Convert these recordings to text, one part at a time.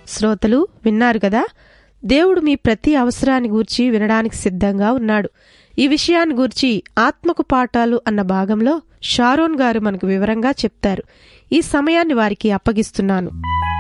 శ్రోతలు విన్నారు కదా దేవుడు మీ ప్రతి అవసరాన్ని గూర్చి వినడానికి సిద్ధంగా ఉన్నాడు ఈ విషయాన్ని గూర్చి ఆత్మకు పాఠాలు అన్న భాగంలో షారోన్ గారు మనకు వివరంగా చెప్తారు ఈ సమయాన్ని వారికి అప్పగిస్తున్నాను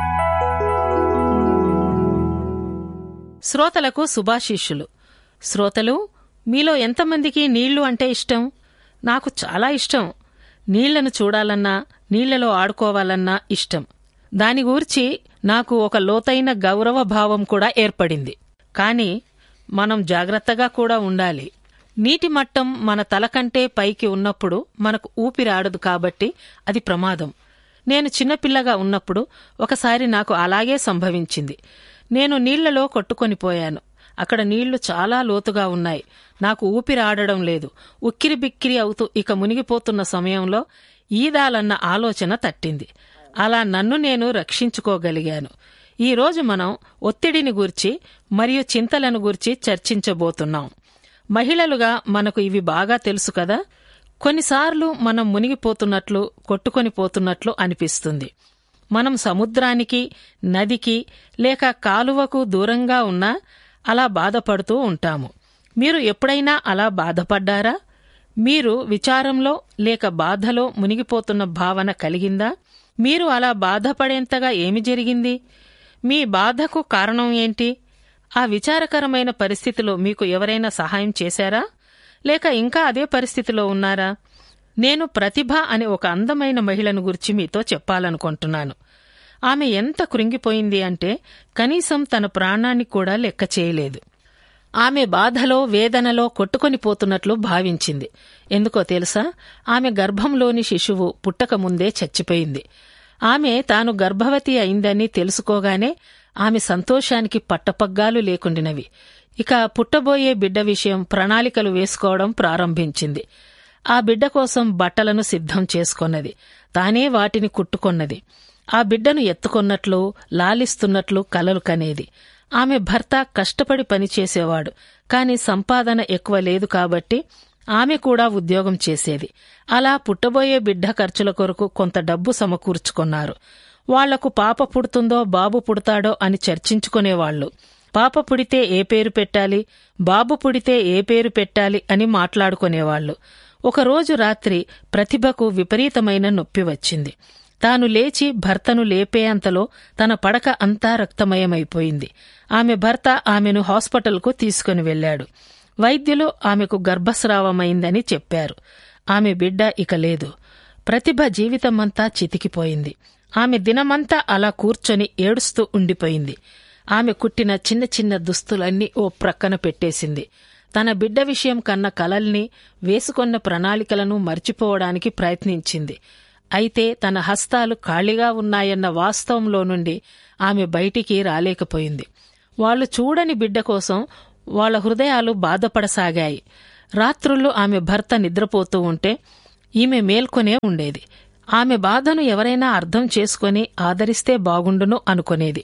శ్రోతలకు శుభాశీష్యులు శ్రోతలు మీలో ఎంతమందికి నీళ్లు అంటే ఇష్టం నాకు చాలా ఇష్టం నీళ్లను చూడాలన్నా నీళ్లలో ఆడుకోవాలన్నా ఇష్టం దాని గూర్చి నాకు ఒక లోతైన గౌరవ భావం కూడా ఏర్పడింది కాని మనం జాగ్రత్తగా కూడా ఉండాలి నీటి మట్టం మన తల కంటే పైకి ఉన్నప్పుడు మనకు ఊపిరాడదు కాబట్టి అది ప్రమాదం నేను చిన్నపిల్లగా ఉన్నప్పుడు ఒకసారి నాకు అలాగే సంభవించింది నేను నీళ్లలో కొట్టుకొనిపోయాను అక్కడ నీళ్లు చాలా లోతుగా ఉన్నాయి నాకు ఊపిరి ఆడడం లేదు ఉక్కిరి బిక్కిరి అవుతూ ఇక మునిగిపోతున్న సమయంలో ఈదాలన్న ఆలోచన తట్టింది అలా నన్ను నేను రక్షించుకోగలిగాను ఈ రోజు మనం ఒత్తిడిని గూర్చి మరియు చింతలను గూర్చి చర్చించబోతున్నాం మహిళలుగా మనకు ఇవి బాగా తెలుసు కదా కొన్నిసార్లు మనం మునిగిపోతున్నట్లు కొట్టుకొని పోతున్నట్లు అనిపిస్తుంది మనం సముద్రానికి నదికి లేక కాలువకు దూరంగా ఉన్నా అలా బాధపడుతూ ఉంటాము మీరు ఎప్పుడైనా అలా బాధపడ్డారా మీరు విచారంలో లేక బాధలో మునిగిపోతున్న భావన కలిగిందా మీరు అలా బాధపడేంతగా ఏమి జరిగింది మీ బాధకు కారణం ఏంటి ఆ విచారకరమైన పరిస్థితిలో మీకు ఎవరైనా సహాయం చేశారా లేక ఇంకా అదే పరిస్థితిలో ఉన్నారా నేను ప్రతిభ అనే ఒక అందమైన మహిళను గురించి మీతో చెప్పాలనుకుంటున్నాను ఆమె ఎంత కృంగిపోయింది అంటే కనీసం తన ప్రాణాన్ని కూడా లెక్క చేయలేదు ఆమె బాధలో వేదనలో కొట్టుకొని పోతున్నట్లు భావించింది ఎందుకో తెలుసా ఆమె గర్భంలోని శిశువు పుట్టక ముందే చచ్చిపోయింది ఆమె తాను గర్భవతి అయిందని తెలుసుకోగానే ఆమె సంతోషానికి పట్టపగ్గాలు లేకుండినవి ఇక పుట్టబోయే బిడ్డ విషయం ప్రణాళికలు వేసుకోవడం ప్రారంభించింది ఆ బిడ్డ కోసం బట్టలను సిద్ధం చేసుకొన్నది తానే వాటిని కుట్టుకొన్నది ఆ బిడ్డను ఎత్తుకొన్నట్లు లాలిస్తున్నట్లు కలలు కనేది ఆమె భర్త కష్టపడి పనిచేసేవాడు కాని సంపాదన ఎక్కువ లేదు కాబట్టి ఆమె కూడా ఉద్యోగం చేసేది అలా పుట్టబోయే బిడ్డ ఖర్చుల కొరకు కొంత డబ్బు సమకూర్చుకున్నారు వాళ్లకు పాప పుడుతుందో బాబు పుడతాడో అని చర్చించుకునేవాళ్లు పాప పుడితే ఏ పేరు పెట్టాలి బాబు పుడితే ఏ పేరు పెట్టాలి అని మాట్లాడుకునేవాళ్లు ఒకరోజు రాత్రి ప్రతిభకు విపరీతమైన నొప్పి వచ్చింది తాను లేచి భర్తను లేపేంతలో తన పడక అంతా రక్తమయమైపోయింది ఆమె భర్త ఆమెను హాస్పిటల్కు తీసుకుని వెళ్లాడు వైద్యులు ఆమెకు గర్భస్రావమైందని చెప్పారు ఆమె బిడ్డ ఇక లేదు ప్రతిభ జీవితమంతా చితికిపోయింది ఆమె దినమంతా అలా కూర్చొని ఏడుస్తూ ఉండిపోయింది ఆమె కుట్టిన చిన్న చిన్న దుస్తులన్నీ ఓ ప్రక్కన పెట్టేసింది తన బిడ్డ విషయం కన్న కలల్ని వేసుకొన్న ప్రణాళికలను మర్చిపోవడానికి ప్రయత్నించింది అయితే తన హస్తాలు ఖాళీగా ఉన్నాయన్న వాస్తవంలో నుండి ఆమె బయటికి రాలేకపోయింది వాళ్లు చూడని బిడ్డ కోసం వాళ్ల హృదయాలు బాధపడసాగాయి రాత్రుళ్ళు ఆమె భర్త నిద్రపోతూ ఉంటే ఈమె మేల్కొనే ఉండేది ఆమె బాధను ఎవరైనా అర్థం చేసుకుని ఆదరిస్తే బాగుండును అనుకునేది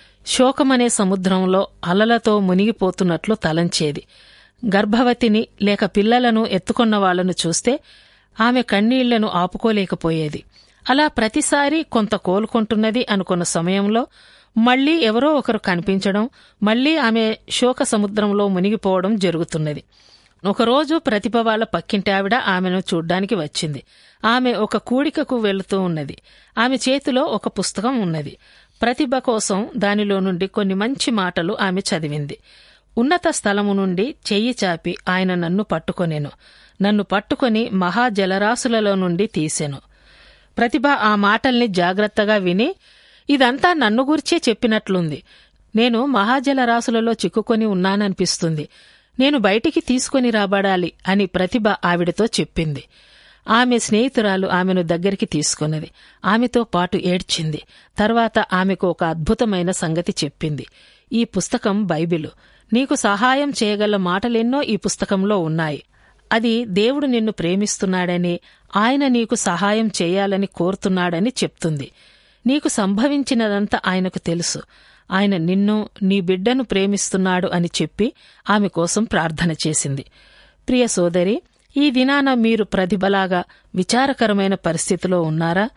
శోకమనే సముద్రంలో అలలతో మునిగిపోతున్నట్లు తలంచేది గర్భవతిని లేక పిల్లలను ఎత్తుకున్న వాళ్లను చూస్తే ఆమె కన్నీళ్లను ఆపుకోలేకపోయేది అలా ప్రతిసారి కొంత కోలుకుంటున్నది అనుకున్న సమయంలో మళ్లీ ఎవరో ఒకరు కనిపించడం మళ్లీ ఆమె శోక సముద్రంలో మునిగిపోవడం జరుగుతున్నది ఒకరోజు ప్రతిభ వాళ్ల పక్కింటి ఆవిడ ఆమెను చూడ్డానికి వచ్చింది ఆమె ఒక కూడికకు వెళుతూ ఉన్నది ఆమె చేతిలో ఒక పుస్తకం ఉన్నది ప్రతిభ కోసం దానిలో నుండి కొన్ని మంచి మాటలు ఆమె చదివింది ఉన్నత స్థలము నుండి చెయ్యి చాపి ఆయన నన్ను పట్టుకొనెను నన్ను పట్టుకొని మహాజలరాశులలో నుండి తీసెను ప్రతిభ ఆ మాటల్ని జాగ్రత్తగా విని ఇదంతా నన్ను గుర్చే చెప్పినట్లుంది నేను మహాజలరాశులలో చిక్కుకొని ఉన్నాననిపిస్తుంది నేను బయటికి తీసుకుని రాబడాలి అని ప్రతిభ ఆవిడతో చెప్పింది ఆమె స్నేహితురాలు ఆమెను దగ్గరికి తీసుకున్నది ఆమెతో పాటు ఏడ్చింది తర్వాత ఆమెకు ఒక అద్భుతమైన సంగతి చెప్పింది ఈ పుస్తకం బైబిలు నీకు సహాయం చేయగల మాటలెన్నో ఈ పుస్తకంలో ఉన్నాయి అది దేవుడు నిన్ను ప్రేమిస్తున్నాడని ఆయన నీకు సహాయం చేయాలని కోరుతున్నాడని చెప్తుంది నీకు సంభవించినదంతా ఆయనకు తెలుసు ఆయన నిన్ను నీ బిడ్డను ప్రేమిస్తున్నాడు అని చెప్పి ఆమె కోసం ప్రార్థన చేసింది ప్రియ సోదరి ఈ దినాన మీరు ప్రతిభలాగా విచారకరమైన పరిస్థితిలో ఉన్నారా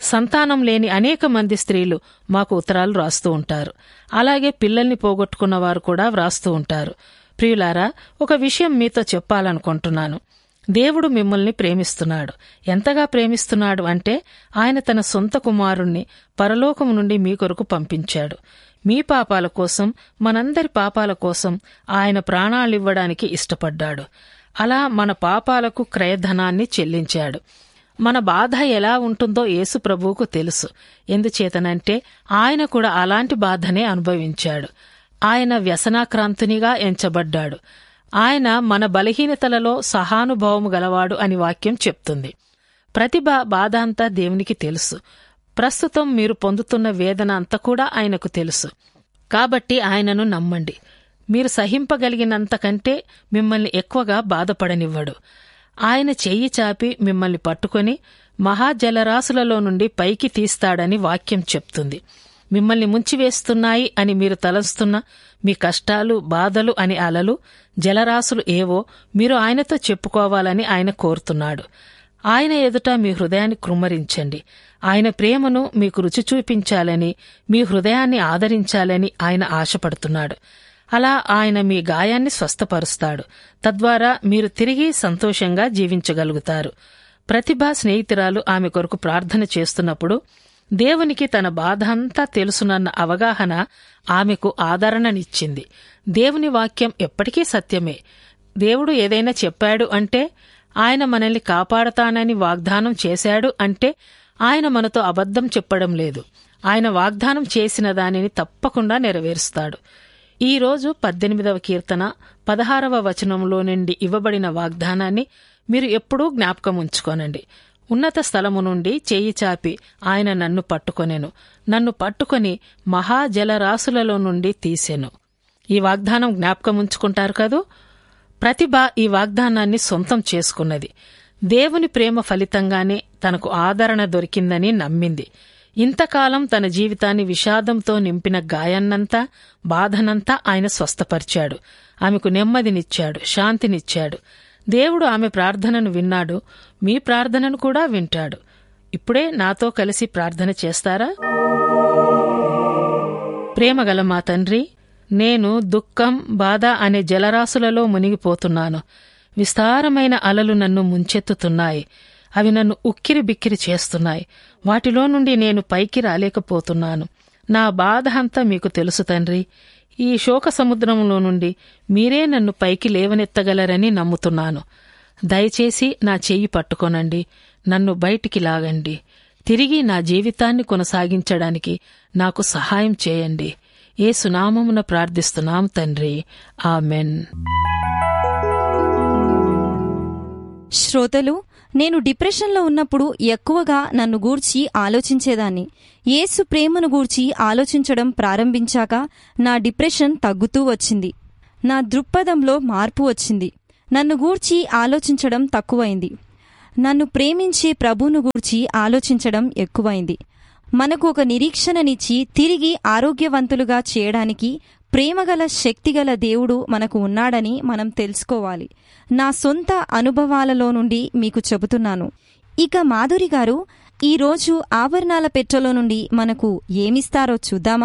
సంతానం లేని అనేక మంది స్త్రీలు మాకు ఉత్తరాలు రాస్తూ ఉంటారు అలాగే పిల్లల్ని పోగొట్టుకున్న వారు కూడా వ్రాస్తూ ఉంటారు ప్రియులారా ఒక విషయం మీతో చెప్పాలనుకుంటున్నాను దేవుడు మిమ్మల్ని ప్రేమిస్తున్నాడు ఎంతగా ప్రేమిస్తున్నాడు అంటే ఆయన తన సొంత కుమారుణ్ణి పరలోకం నుండి మీ కొరకు పంపించాడు మీ పాపాల కోసం మనందరి పాపాల కోసం ఆయన ప్రాణాలివ్వడానికి ఇష్టపడ్డాడు అలా మన పాపాలకు క్రయధనాన్ని చెల్లించాడు మన బాధ ఎలా ఉంటుందో యేసు ప్రభువుకు తెలుసు ఎందుచేతనంటే ఆయన కూడా అలాంటి బాధనే అనుభవించాడు ఆయన వ్యసనాక్రాంతునిగా ఎంచబడ్డాడు ఆయన మన బలహీనతలలో సహానుభావము గలవాడు అని వాక్యం చెప్తుంది ప్రతి బా- బాధ అంతా దేవునికి తెలుసు ప్రస్తుతం మీరు పొందుతున్న వేదన అంతా కూడా ఆయనకు తెలుసు కాబట్టి ఆయనను నమ్మండి మీరు సహింపగలిగినంతకంటే మిమ్మల్ని ఎక్కువగా బాధపడనివ్వడు ఆయన చెయ్యి చాపి మిమ్మల్ని పట్టుకొని మహాజలరాశులలో నుండి పైకి తీస్తాడని వాక్యం చెప్తుంది మిమ్మల్ని ముంచివేస్తున్నాయి అని మీరు తలస్తున్న మీ కష్టాలు బాధలు అని అలలు జలరాశులు ఏవో మీరు ఆయనతో చెప్పుకోవాలని ఆయన కోరుతున్నాడు ఆయన ఎదుట మీ హృదయాన్ని కృమ్మరించండి ఆయన ప్రేమను మీకు రుచి చూపించాలని మీ హృదయాన్ని ఆదరించాలని ఆయన ఆశపడుతున్నాడు అలా ఆయన మీ గాయాన్ని స్వస్థపరుస్తాడు తద్వారా మీరు తిరిగి సంతోషంగా జీవించగలుగుతారు ప్రతిభ స్నేహితురాలు ఆమె కొరకు ప్రార్థన చేస్తున్నప్పుడు దేవునికి తన బాధ అంతా తెలుసునన్న అవగాహన ఆమెకు ఆదరణనిచ్చింది దేవుని వాక్యం ఎప్పటికీ సత్యమే దేవుడు ఏదైనా చెప్పాడు అంటే ఆయన మనల్ని కాపాడతానని వాగ్దానం చేశాడు అంటే ఆయన మనతో అబద్ధం చెప్పడం లేదు ఆయన వాగ్దానం చేసిన దానిని తప్పకుండా నెరవేరుస్తాడు ఈ రోజు పద్దెనిమిదవ కీర్తన పదహారవ వచనంలో నుండి ఇవ్వబడిన వాగ్దానాన్ని మీరు ఎప్పుడూ జ్ఞాపకం ఉంచుకోనండి ఉన్నత స్థలము నుండి చేయి చాపి ఆయన నన్ను పట్టుకొనెను నన్ను పట్టుకొని మహాజలరాశులలో నుండి తీసెను ఈ వాగ్దానం జ్ఞాపకం ఉంచుకుంటారు కదూ ప్రతిభ ఈ వాగ్దానాన్ని సొంతం చేసుకున్నది దేవుని ప్రేమ ఫలితంగానే తనకు ఆదరణ దొరికిందని నమ్మింది ఇంతకాలం తన జీవితాన్ని విషాదంతో నింపిన గాయాన్నంతా బాధనంతా ఆయన స్వస్థపరిచాడు ఆమెకు నెమ్మదినిచ్చాడు శాంతినిచ్చాడు దేవుడు ఆమె ప్రార్థనను విన్నాడు మీ ప్రార్థనను కూడా వింటాడు ఇప్పుడే నాతో కలిసి ప్రార్థన చేస్తారా ప్రేమగల మా తండ్రి నేను దుఃఖం బాధ అనే జలరాశులలో మునిగిపోతున్నాను విస్తారమైన అలలు నన్ను ముంచెత్తుతున్నాయి అవి నన్ను ఉక్కిరి బిక్కిరి చేస్తున్నాయి వాటిలో నుండి నేను పైకి రాలేకపోతున్నాను నా బాధ అంతా మీకు తెలుసు తండ్రి ఈ శోక సముద్రంలో నుండి మీరే నన్ను పైకి లేవనెత్తగలరని నమ్ముతున్నాను దయచేసి నా చెయ్యి పట్టుకొనండి నన్ను బయటికి లాగండి తిరిగి నా జీవితాన్ని కొనసాగించడానికి నాకు సహాయం చేయండి ఏ సునామమున ప్రార్థిస్తున్నాం తండ్రి ఆమెన్ శ్రోతలు నేను డిప్రెషన్లో ఉన్నప్పుడు ఎక్కువగా నన్ను గూర్చి ఆలోచించేదాన్ని యేసు ప్రేమను గూర్చి ఆలోచించడం ప్రారంభించాక నా డిప్రెషన్ తగ్గుతూ వచ్చింది నా దృక్పథంలో మార్పు వచ్చింది నన్ను గూర్చి ఆలోచించడం తక్కువైంది నన్ను ప్రేమించే ప్రభువును గూర్చి ఆలోచించడం ఎక్కువైంది మనకు ఒక నిరీక్షణనిచ్చి తిరిగి ఆరోగ్యవంతులుగా చేయడానికి ప్రేమగల శక్తిగల దేవుడు మనకు ఉన్నాడని మనం తెలుసుకోవాలి నా సొంత అనుభవాలలో నుండి మీకు చెబుతున్నాను ఇక మాధురి గారు ఈరోజు ఆభరణాల పెట్టెలో నుండి మనకు ఏమిస్తారో చూద్దామా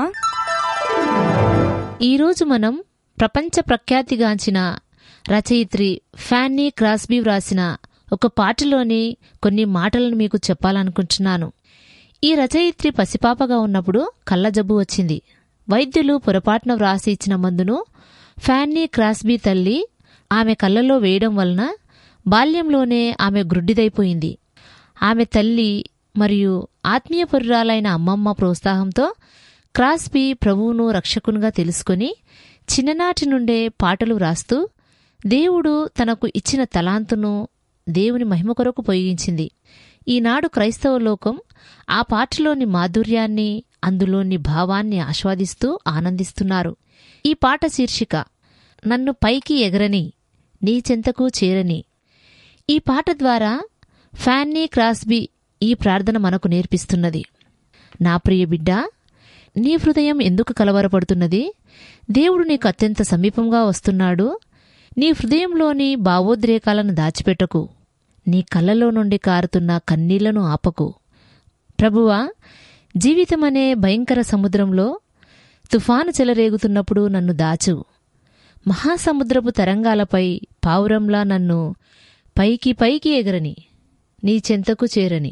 ఈరోజు మనం ప్రపంచ ప్రఖ్యాతిగాంచిన రచయిత్రి ఫ్యాన్నీ క్రాస్బీ వ్రాసిన ఒక పాటలోని కొన్ని మాటలను మీకు చెప్పాలనుకుంటున్నాను ఈ రచయిత్రి పసిపాపగా ఉన్నప్పుడు కళ్ళజబ్బు వచ్చింది వైద్యులు పొరపాటున వ్రాసి ఇచ్చిన మందును ఫ్యాన్నీ క్రాస్బీ తల్లి ఆమె కళ్ళలో వేయడం వలన బాల్యంలోనే ఆమె గ్రుడ్డిదైపోయింది ఆమె తల్లి మరియు ఆత్మీయపరురాలైన అమ్మమ్మ ప్రోత్సాహంతో క్రాస్బీ ప్రభువును రక్షకునిగా తెలుసుకుని చిన్ననాటి నుండే పాటలు వ్రాస్తూ దేవుడు తనకు ఇచ్చిన తలాంతును దేవుని మహిమ కొరకు ఉపయోగించింది ఈనాడు క్రైస్తవ లోకం ఆ పాటలోని మాధుర్యాన్ని అందులోని భావాన్ని ఆస్వాదిస్తూ ఆనందిస్తున్నారు ఈ పాట శీర్షిక నన్ను పైకి ఎగరని నీ చెంతకు చేరని ఈ పాట ద్వారా ఫ్యాన్నీ క్రాస్బీ ఈ ప్రార్థన మనకు నేర్పిస్తున్నది నా ప్రియ బిడ్డ నీ హృదయం ఎందుకు కలవరపడుతున్నది దేవుడు నీకు అత్యంత సమీపంగా వస్తున్నాడు నీ హృదయంలోని భావోద్రేకాలను దాచిపెట్టకు నీ కళ్ళలో నుండి కారుతున్న కన్నీళ్లను ఆపకు ప్రభువా జీవితమనే భయంకర సముద్రంలో తుఫాను చెలరేగుతున్నప్పుడు నన్ను దాచు మహాసముద్రపు తరంగాలపై పావురంలా నన్ను పైకి పైకి ఎగరని నీ చెంతకు చేరని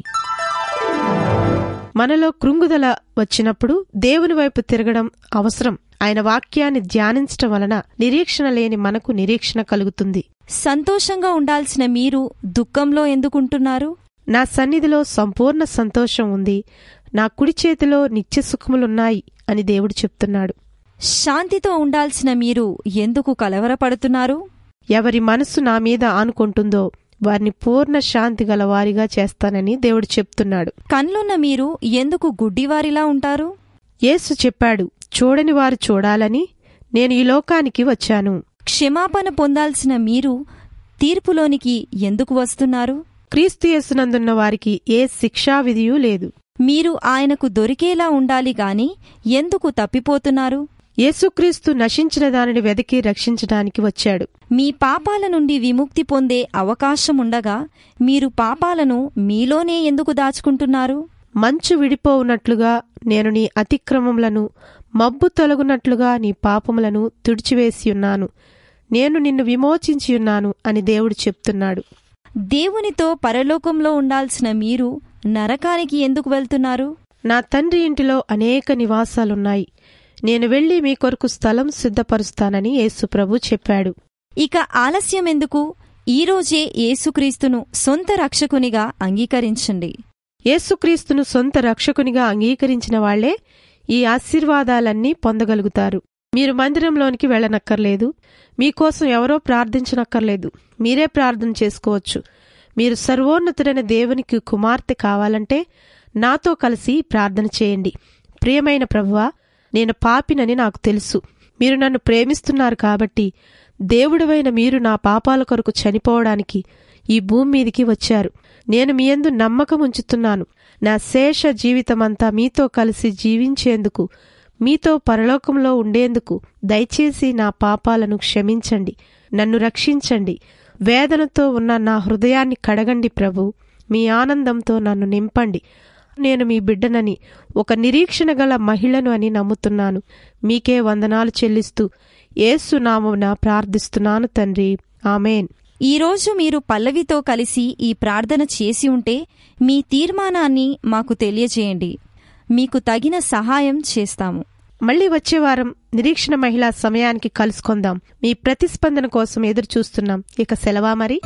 మనలో కృంగుదల వచ్చినప్పుడు దేవుని వైపు తిరగడం అవసరం ఆయన వాక్యాన్ని ధ్యానించటం వలన నిరీక్షణ లేని మనకు నిరీక్షణ కలుగుతుంది సంతోషంగా ఉండాల్సిన మీరు దుఃఖంలో ఎందుకుంటున్నారు నా సన్నిధిలో సంపూర్ణ సంతోషం ఉంది నా కుడి చేతిలో నిత్య సుఖములున్నాయి అని దేవుడు చెప్తున్నాడు శాంతితో ఉండాల్సిన మీరు ఎందుకు కలవరపడుతున్నారు ఎవరి మనసు నా మీద ఆనుకుంటుందో వారిని పూర్ణ శాంతి గల వారిగా చేస్తానని దేవుడు చెప్తున్నాడు కన్లున్న మీరు ఎందుకు గుడ్డివారిలా ఉంటారు యేసు చెప్పాడు చూడని వారు చూడాలని నేను ఈ లోకానికి వచ్చాను క్షమాపణ పొందాల్సిన మీరు తీర్పులోనికి ఎందుకు వస్తున్నారు క్రీస్తు యేసునందున్న వారికి ఏ శిక్షా విధియూ లేదు మీరు ఆయనకు దొరికేలా ఉండాలి గాని ఎందుకు తప్పిపోతున్నారు యేసుక్రీస్తు నశించిన దానిని వెదకి రక్షించడానికి వచ్చాడు మీ పాపాల నుండి విముక్తి పొందే అవకాశముండగా మీరు పాపాలను మీలోనే ఎందుకు దాచుకుంటున్నారు మంచు విడిపోవునట్లుగా నేను నీ అతిక్రమములను మబ్బు తొలగునట్లుగా నీ పాపములను తుడిచివేసియున్నాను నేను నిన్ను విమోచించియున్నాను అని దేవుడు చెప్తున్నాడు దేవునితో పరలోకంలో ఉండాల్సిన మీరు నరకానికి ఎందుకు వెళ్తున్నారు నా తండ్రి ఇంటిలో అనేక నివాసాలున్నాయి నేను వెళ్లి మీ కొరకు స్థలం సిద్ధపరుస్తానని యేసు ప్రభు చెప్పాడు ఇక ఆలస్యం ఎందుకు ఈరోజే యేసుక్రీస్తును సొంత రక్షకునిగా అంగీకరించండి యేసుక్రీస్తును సొంత రక్షకునిగా అంగీకరించిన వాళ్లే ఈ ఆశీర్వాదాలన్నీ పొందగలుగుతారు మీరు మందిరంలోనికి వెళ్ళనక్కర్లేదు మీకోసం ఎవరో ప్రార్థించనక్కర్లేదు మీరే ప్రార్థన చేసుకోవచ్చు మీరు సర్వోన్నతుడైన దేవునికి కుమార్తె కావాలంటే నాతో కలిసి ప్రార్థన చేయండి ప్రియమైన ప్రభువా నేను పాపినని నాకు తెలుసు మీరు నన్ను ప్రేమిస్తున్నారు కాబట్టి దేవుడివైన మీరు నా పాపాల కొరకు చనిపోవడానికి ఈ భూమి మీదికి వచ్చారు నేను మీ యందు నమ్మకం ఉంచుతున్నాను నా శేష జీవితమంతా మీతో కలిసి జీవించేందుకు మీతో పరలోకంలో ఉండేందుకు దయచేసి నా పాపాలను క్షమించండి నన్ను రక్షించండి వేదనతో ఉన్న నా హృదయాన్ని కడగండి ప్రభు మీ ఆనందంతో నన్ను నింపండి నేను మీ బిడ్డనని ఒక నిరీక్షణ గల మహిళను అని నమ్ముతున్నాను మీకే వందనాలు చెల్లిస్తూ ఏసు నామమున ప్రార్థిస్తున్నాను తండ్రి ఆమెన్ ఈరోజు మీరు పల్లవితో కలిసి ఈ ప్రార్థన చేసి ఉంటే మీ తీర్మానాన్ని మాకు తెలియజేయండి మీకు తగిన సహాయం చేస్తాము మళ్ళీ వచ్చే వారం నిరీక్షణ మహిళా సమయానికి కలుసుకుందాం మీ ప్రతిస్పందన కోసం ఎదురు చూస్తున్నాం ఇక సెలవా మరి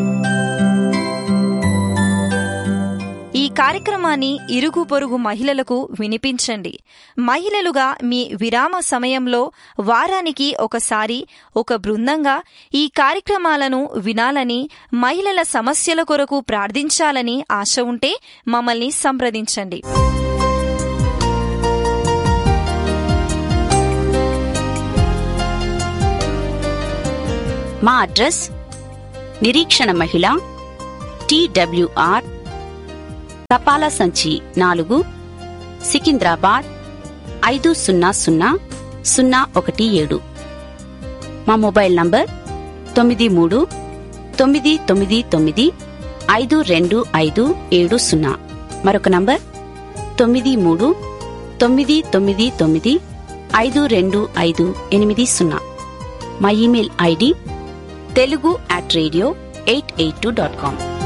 ఈ కార్యక్రమాన్ని ఇరుగు పొరుగు మహిళలకు వినిపించండి మహిళలుగా మీ విరామ సమయంలో వారానికి ఒకసారి ఒక బృందంగా ఈ కార్యక్రమాలను వినాలని మహిళల సమస్యల కొరకు ప్రార్థించాలని ఆశ ఉంటే మమ్మల్ని సంప్రదించండి మా అడ్రస్ నిరీక్షణ మహిళ టీడబ్ల్యూఆర్ తపాలా సంచి నాలుగు సికింద్రాబాద్ ఐదు సున్నా సున్నా సున్నా ఒకటి ఏడు మా మొబైల్ నంబర్ తొమ్మిది మూడు తొమ్మిది తొమ్మిది తొమ్మిది ఐదు రెండు ఐదు ఏడు సున్నా మరొక నంబర్ తొమ్మిది మూడు తొమ్మిది తొమ్మిది తొమ్మిది ఐదు రెండు ఐదు ఎనిమిది సున్నా మా email ID Telugu at radio eight eight two dot com